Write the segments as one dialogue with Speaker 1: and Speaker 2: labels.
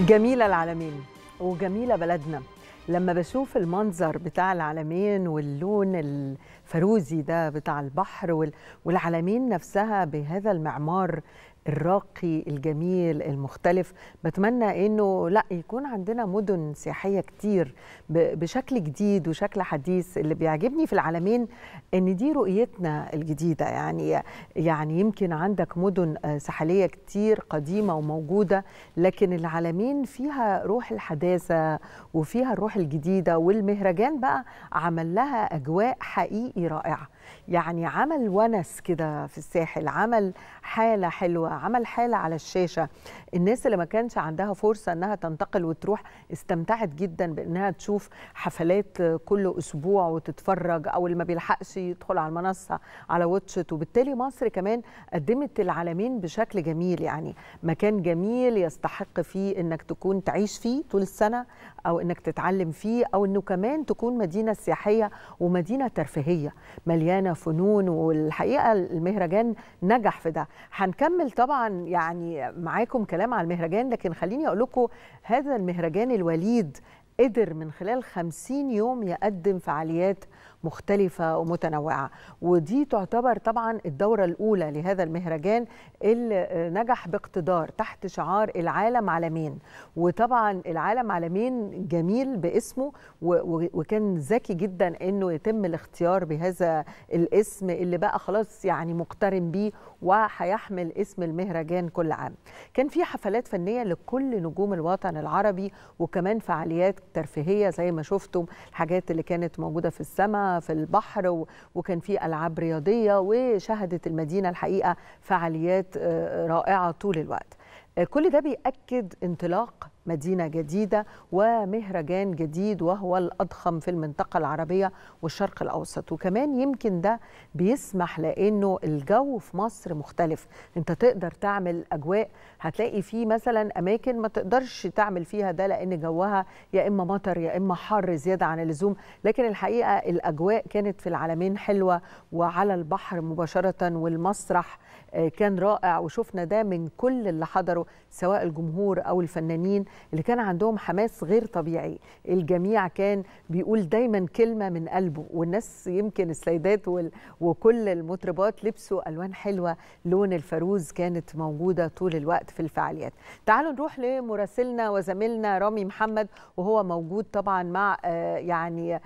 Speaker 1: جميلة العالمين وجميلة بلدنا لما بشوف المنظر بتاع العلمين واللون الفروزي ده بتاع البحر وال- والعلمين نفسها بهذا المعمار الراقي الجميل المختلف بتمنى انه لا يكون عندنا مدن سياحيه كتير ب- بشكل جديد وشكل حديث اللي بيعجبني في العالمين ان دي رؤيتنا الجديده يعني يعني يمكن عندك مدن آه، ساحليه كتير قديمه وموجوده لكن العالمين فيها روح الحداثه وفيها الروح الجديده والمهرجان بقى عمل لها اجواء حقيقي رائعه يعني عمل ونس كده في الساحل عمل حالة حلوة عمل حالة على الشاشة الناس اللي ما كانش عندها فرصة انها تنتقل وتروح استمتعت جدا بانها تشوف حفلات كل اسبوع وتتفرج او اللي ما بيلحقش يدخل على المنصة على واتشت وبالتالي مصر كمان قدمت العالمين بشكل جميل يعني مكان جميل يستحق فيه انك تكون تعيش فيه طول السنة او انك تتعلم فيه او انه كمان تكون مدينة سياحية ومدينة ترفيهية مليانة فنون والحقيقة المهرجان نجح في ده هنكمل طبعا يعني معاكم كلام على المهرجان لكن خليني اقول لكم هذا المهرجان الوليد قدر من خلال خمسين يوم يقدم فعاليات مختلفة ومتنوعة ودي تعتبر طبعا الدورة الأولى لهذا المهرجان اللي نجح باقتدار تحت شعار العالم عالمين وطبعا العالم عالمين جميل باسمه و- و- وكان ذكي جدا انه يتم الاختيار بهذا الاسم اللي بقى خلاص يعني مقترن بيه وهيحمل اسم المهرجان كل عام كان في حفلات فنية لكل نجوم الوطن العربي وكمان فعاليات ترفيهية زي ما شفتم الحاجات اللي كانت موجودة في السماء في البحر و- وكان في ألعاب رياضية وشهدت المدينة الحقيقة فعاليات آه، رائعة طول الوقت آه، كل ده بيأكد انطلاق مدينة جديدة ومهرجان جديد وهو الأضخم في المنطقة العربية والشرق الأوسط وكمان يمكن ده بيسمح لأنه الجو في مصر مختلف أنت تقدر تعمل أجواء هتلاقي فيه مثلا أماكن ما تقدرش تعمل فيها ده لأن جوها يا إما مطر يا إما حر زيادة عن اللزوم لكن الحقيقة الأجواء كانت في العالمين حلوة وعلى البحر مباشرة والمسرح آه، كان رائع وشفنا ده من كل اللي حضروا سواء الجمهور او الفنانين اللي كان عندهم حماس غير طبيعي الجميع كان بيقول دايما كلمه من قلبه والناس يمكن السيدات وال- وكل المطربات لبسوا الوان حلوه لون الفروز كانت موجوده طول الوقت في الفعاليات تعالوا نروح لمراسلنا وزميلنا رامي محمد وهو موجود طبعا مع آه، يعني آه،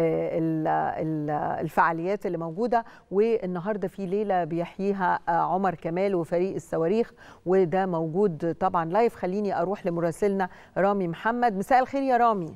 Speaker 1: ال- ال- الفعاليات اللي موجوده والنهارده في ليله بيحييها آه، عمر كمال وفريق الصواريخ وده موجود طبعا لايف خليني اروح لمراسلنا رامي محمد مساء الخير يا رامي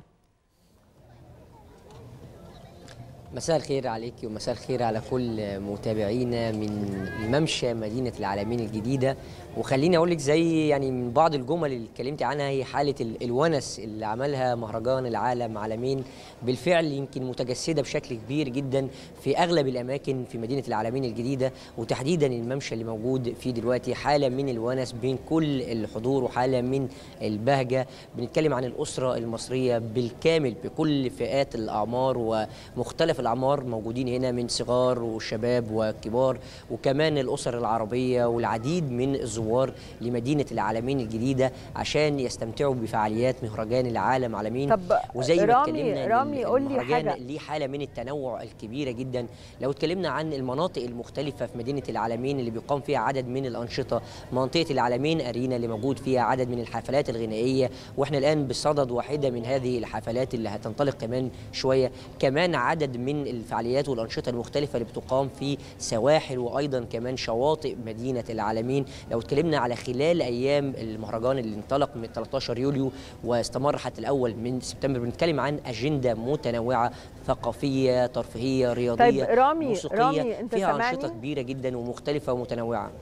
Speaker 2: مساء الخير عليك ومساء الخير على كل متابعينا من ممشى مدينة العالمين الجديدة وخليني أقول لك زي يعني من بعض الجمل اللي اتكلمت عنها هي حالة ال- الونس اللي عملها مهرجان العالم عالمين بالفعل يمكن متجسدة بشكل كبير جدا في أغلب الأماكن في مدينة العالمين الجديدة وتحديدا الممشى اللي موجود فيه دلوقتي حالة من الونس بين كل الحضور وحالة من البهجة بنتكلم عن الأسرة المصرية بالكامل بكل فئات الأعمار ومختلف الأعمار موجودين هنا من صغار وشباب وكبار وكمان الأسر العربية والعديد من الزوار لمدينة العالمين الجديدة عشان يستمتعوا بفعاليات مهرجان العالم عالمين
Speaker 1: طب
Speaker 2: وزي ما
Speaker 1: رامي-
Speaker 2: اتكلمنا إن
Speaker 1: رامي قول لي
Speaker 2: المهرجان
Speaker 1: حاجة.
Speaker 2: ليه حالة من التنوع الكبيرة جدا لو اتكلمنا عن المناطق المختلفة في مدينة العالمين اللي بيقام فيها عدد من الأنشطة منطقة العالمين أرينا اللي موجود فيها عدد من الحفلات الغنائية وإحنا الآن بصدد واحدة من هذه الحفلات اللي هتنطلق كمان شوية كمان عدد من الفعاليات والأنشطة المختلفة اللي بتقام في سواحل وأيضا كمان شواطئ مدينة العالمين لو اتكلمنا على خلال أيام المهرجان اللي انطلق من 13 يوليو واستمر حتى الأول من سبتمبر بنتكلم عن أجندة متنوعة ثقافية ترفيهية رياضية
Speaker 1: طيب رامي
Speaker 2: موسيقية
Speaker 1: رامي انت
Speaker 2: فيها أنشطة
Speaker 1: سامعني
Speaker 2: كبيرة جدا ومختلفة ومتنوعة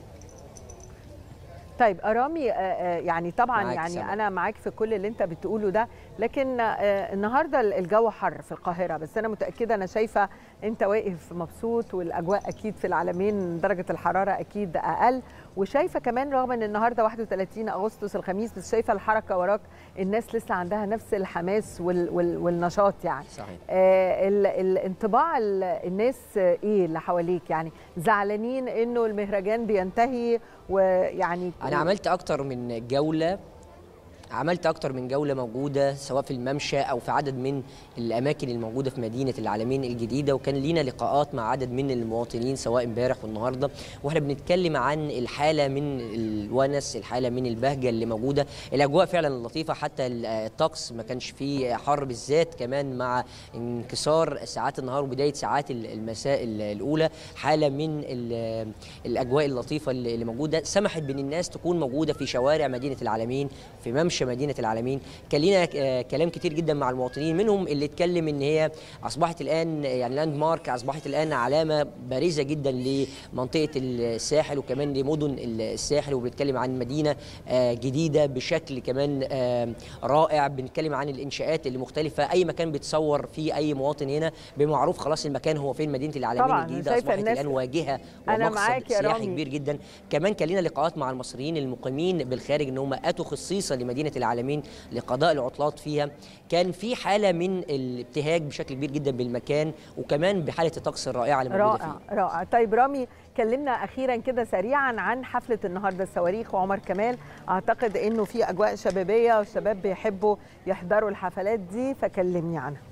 Speaker 1: طيب رامي آه، آه، يعني طبعا
Speaker 2: معاك
Speaker 1: يعني
Speaker 2: سامع.
Speaker 1: انا معاك في كل اللي انت بتقوله ده لكن آه، النهارده الجو حر في القاهره بس انا متاكده انا شايفه انت واقف مبسوط والاجواء اكيد في العالمين درجه الحراره اكيد اقل وشايفه كمان رغم ان النهارده 31 اغسطس الخميس بس شايفه الحركه وراك الناس لسه عندها نفس الحماس وال وال والنشاط يعني
Speaker 2: صحيح
Speaker 1: آه، ال- الانطباع ال- الناس آه، ايه اللي حواليك يعني زعلانين انه المهرجان بينتهي ويعني
Speaker 2: أنا عملت أكتر من جولة عملت اكتر من جوله موجوده سواء في الممشى او في عدد من الاماكن الموجوده في مدينه العالمين الجديده وكان لينا لقاءات مع عدد من المواطنين سواء امبارح والنهارده واحنا بنتكلم عن الحاله من الونس الحاله من البهجه اللي موجوده الاجواء فعلا لطيفه حتى الطقس ما كانش فيه حر بالذات كمان مع انكسار ساعات النهار وبدايه ساعات المساء الاولى حاله من الاجواء اللطيفه اللي موجوده سمحت بان الناس تكون موجوده في شوارع مدينه العالمين في ممشى مدينه العالمين كان لينا كلام كتير جدا مع المواطنين منهم اللي اتكلم ان هي اصبحت الان يعني لاند مارك اصبحت الان علامه بارزه جدا لمنطقه الساحل وكمان لمدن الساحل وبنتكلم عن مدينه جديده بشكل كمان رائع بنتكلم عن الانشاءات اللي مختلفه اي مكان بيتصور فيه اي مواطن هنا بمعروف خلاص المكان هو فين مدينه العالمين الجديده اصبحت الان واجهه ومقصد سياحي كبير جدا كمان كان لينا لقاءات مع المصريين المقيمين بالخارج ان هم اتوا خصيصا لمدينه العالمين لقضاء العطلات فيها كان في حاله من الابتهاج بشكل كبير جدا بالمكان وكمان بحاله الطقس الرائعه اللي موجوده
Speaker 1: رائع فيه رائع طيب رامي كلمنا اخيرا كده سريعا عن حفله النهارده الصواريخ وعمر كمال اعتقد انه في اجواء شبابيه والشباب بيحبوا يحضروا الحفلات دي فكلمني عنها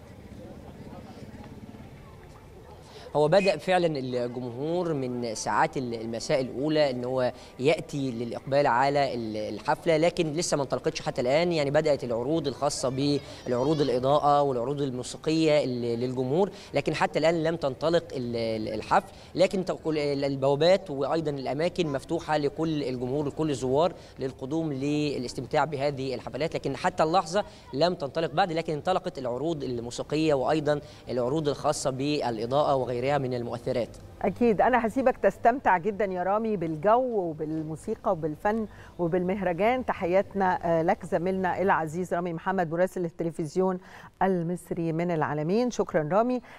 Speaker 2: هو بدا فعلا الجمهور من ساعات المساء الاولى ان هو ياتي للاقبال على الحفله لكن لسه ما انطلقتش حتى الان يعني بدات العروض الخاصه بالعروض الاضاءه والعروض الموسيقيه للجمهور لكن حتى الان لم تنطلق الحفل لكن البوابات وايضا الاماكن مفتوحه لكل الجمهور لكل الزوار للقدوم للاستمتاع بهذه الحفلات لكن حتى اللحظه لم تنطلق بعد لكن انطلقت العروض الموسيقيه وايضا العروض الخاصه بالاضاءه وغيرها من المؤثرات
Speaker 1: أكيد أنا هسيبك تستمتع جدا يا رامي بالجو وبالموسيقى وبالفن وبالمهرجان تحياتنا لك زميلنا العزيز رامي محمد مراسل التلفزيون المصري من العالمين شكرا رامي